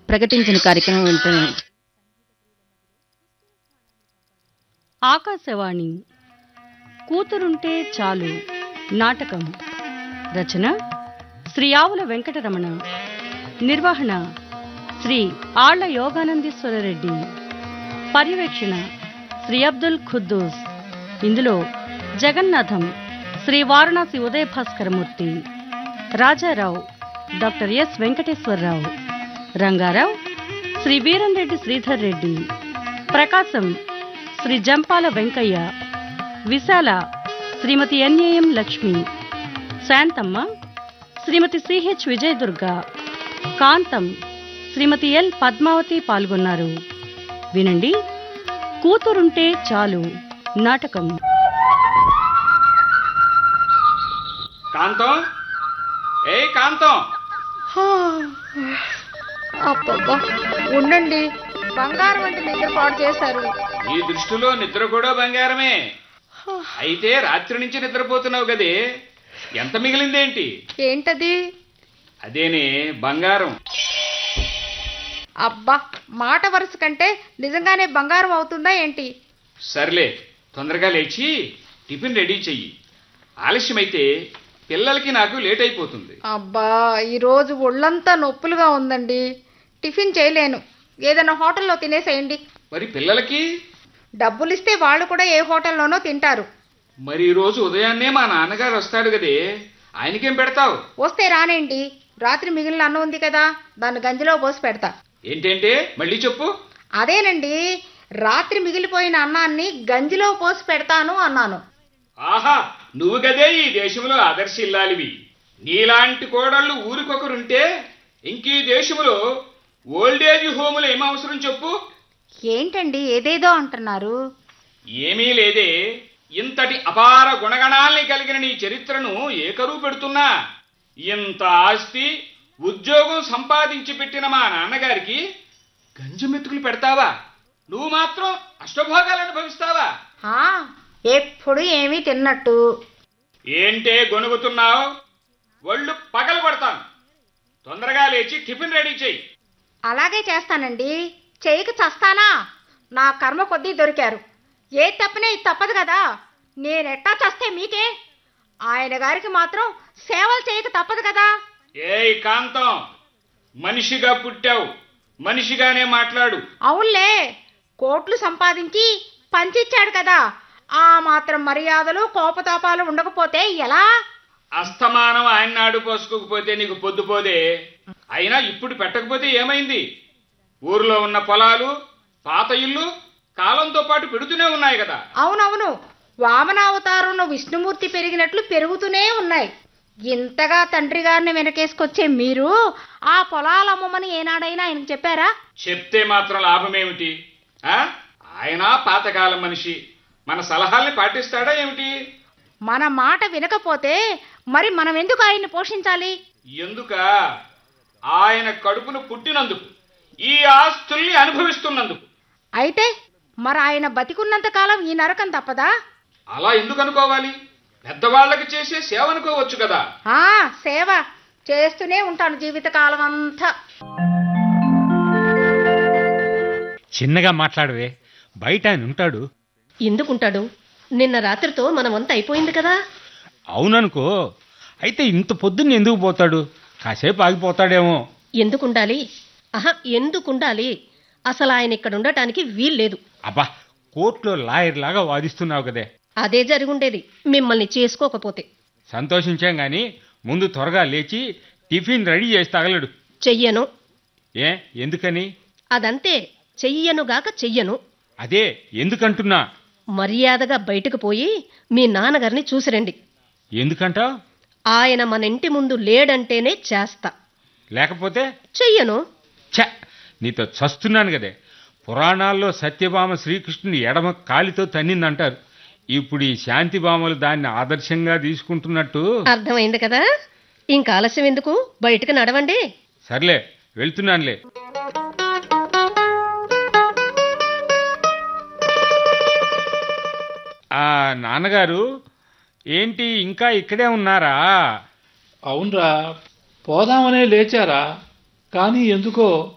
ప్రకటించిన కార్యక్రమం వింటున్నాం ఆకాశవాణి కూతురుంటే చాలు నాటకం రచన శ్రీ ఆవుల వెంకటరమణ నిర్వహణ శ్రీ ఆళ్ల యోగానందీశ్వరరెడ్డి పర్యవేక్షణ శ్రీ అబ్దుల్ ఖుద్దూస్ ఇందులో Jagannatham Shri Varanasi Udaya Bhaskaramurthy Rajarao doctor S Venkateswararao Rangarao Shri Veeramreddy Sridhar Reddy Prakasam Shri Jampala Venkayya Visala Srimati N A M Lakshmi Santhamma Srimati Ch Vijayadurga Kantham Srimati L Padmavathi పాల్గొన్నారు వినండి కూతురుంటే చాలు నాటకం కాంతం ఏ కాంతం అబ్బబ్బా ఉండండి బంగారం వంటి నిద్ర పాడు చేశారు ఈ దృష్టిలో నిద్ర కూడా బంగారమే అయితే రాత్రి నుంచి నిద్రపోతున్నావు కదే ఎంత మిగిలిందేంటి ఏంటది అదేనే బంగారం అబ్బా మాట వరుస కంటే నిజంగానే బంగారం అవుతుందా ఏంటి సర్లే తొందరగా లేచి టిఫిన్ రెడీ చెయ్యి ఆలస్యమైతే పిల్లలకి నాకు లేట్ అయిపోతుంది అబ్బా ఈరోజు ఒళ్ళంతా నొప్పులుగా ఉందండి టిఫిన్ చేయలేను ఏదైనా హోటల్లో తినేసేయండి మరి పిల్లలకి డబ్బులు ఇస్తే వాళ్ళు కూడా ఏ హోటల్లోనో తింటారు మరి ఈ రోజు ఉదయాన్నే మా నాన్నగారు వస్తాడు కదే ఆయనకేం పెడతావు వస్తే రానేంటి రాత్రి మిగిలిన అన్నం ఉంది కదా దాన్ని గంజిలో పోసి పెడతా ఏంటంటే మళ్ళీ చెప్పు అదేనండి రాత్రి మిగిలిపోయిన అన్నాన్ని గంజిలో పోసి పెడతాను అన్నాను ఆహా నువ్వు కదే ఈ దేశంలో ఆదర్శ ఇల్లాలివి నీలాంటి కోడళ్ళు ఊరికొకరుంటే ఇంక ఈ దేశంలో ఓల్డేజ్ హోములు ఏం అవసరం చెప్పు ఏంటండి ఏదేదో అంటున్నారు ఏమీ లేదే ఇంతటి అపార గుణగణాల్ని కలిగిన నీ చరిత్రను ఏకరువు పెడుతున్నా ఇంత ఆస్తి ఉద్యోగం సంపాదించి పెట్టిన మా నాన్నగారికి గంజి మెతుకులు పెడతావా నువ్వు మాత్రం అష్టభోగాలు అనుభవిస్తావా ఆ, ఎప్పుడు ఏమీ తిన్నట్టు ఏంటే గొనుగుతున్నావు ఒళ్ళు పగలు కొడతాను తొందరగా లేచి టిఫిన్ రెడీ చెయ్యి అలాగే చేస్తానండి చేయక చస్తానా నా కర్మ కొద్దీ దొరికారు ఏ తప్పనే ఇది తప్పదు కదా నేనెట్టా చస్తే మీకే ఆయన గారికి మాత్రం సేవలు చేయక తప్పదు కదా ఏయ్ కాంతం మనిషిగా పుట్టావు మనిషిగానే మాట్లాడు అవునులే కోట్లు సంపాదించి పంచిచ్చాడు కదా ఆ మాత్రం మర్యాదలు కోపతాపాలు ఉండకపోతే ఎలా అస్తమానం ఆయన నాడు పోసుకోకపోతే నీకు పొద్దుపోదే అయినా ఇప్పుడు పెట్టకపోతే ఏమైంది ఊర్లో ఉన్న పొలాలు పాత ఇల్లు కాలంతో పాటు పెడుతూనే ఉన్నాయి కదా అవునవును వామనావతారంలో విష్ణుమూర్తి పెరిగినట్లు పెరుగుతూనే ఉన్నాయి ఇంతగా తండ్రి గారిని వెనకేసుకొచ్చే మీరు ఆ పొలాలు అమ్మమని ఏనాడైనా ఆయనకు చెప్పారా చెప్తే మాత్రం లాభమేమిటి ఆ? ఆయన పాతకాలం మనిషి మన సలహాల్ని పాటిస్తాడా ఏమిటి మన మాట వినకపోతే మరి మనం ఎందుకు ఆయన్ని పోషించాలి ఎందుక ఆయన కడుపును పుట్టినందుకు ఈ ఆస్తుల్ని అనుభవిస్తున్నందుకు అయితే మరి ఆయన బతికున్నంత కాలం ఈ నరకం తప్పదా అలా ఎందుకు అనుకోవాలి పెద్దవాళ్ళకి చేసే సేవ అనుకోవచ్చు కదా ఆ సేవ చేస్తూనే ఉంటాను జీవితకాలం అంతా చిన్నగా మాట్లాడవే బయట ఆయన ఉంటాడు ఎందుకుంటాడు నిన్న రాత్రితో మన వంత అయిపోయింది కదా అవుననుకో అయితే ఇంత పొద్దున్న ఎందుకు పోతాడు కాసేపు ఆగిపోతాడేమో ఎందుకుండాలి ఆహా ఎందుకుండాలి అసలు ఆయన ఇక్కడ ఉండటానికి వీల్లేదు అబ్బా కోర్టులో లాయర్ లాగా వాదిస్తున్నావు కదే అదే జరుగుండేది మిమ్మల్ని చేసుకోకపోతే సంతోషించాం గాని ముందు త్వరగా లేచి టిఫిన్ రెడీ చేసి తగలడు చెయ్యను ఏ ఎందుకని అదంతే చెయ్యనుగాక చెయ్యను అదే ఎందుకంటున్నా మర్యాదగా బయటకు పోయి మీ నాన్నగారిని చూసిరండి ఎందుకంటావు ఆయన మన ఇంటి ముందు లేడంటేనే చేస్తా లేకపోతే చెయ్యను ఛ నీతో చస్తున్నాను కదే పురాణాల్లో సత్యభామ శ్రీకృష్ణుని ఎడమ కాలితో తన్నిందంటారు ఇప్పుడు ఈ శాంతిభామలు దాన్ని ఆదర్శంగా తీసుకుంటున్నట్టు అర్థమైంది కదా ఇంకా ఆలస్యం ఎందుకు బయటకు నడవండి సర్లే వెళ్తున్నానులే ఆ నాన్నగారు ఏంటి ఇంకా ఇక్కడే ఉన్నారా అవునరా పోదామనే లేచారా కానీ ఎందుకో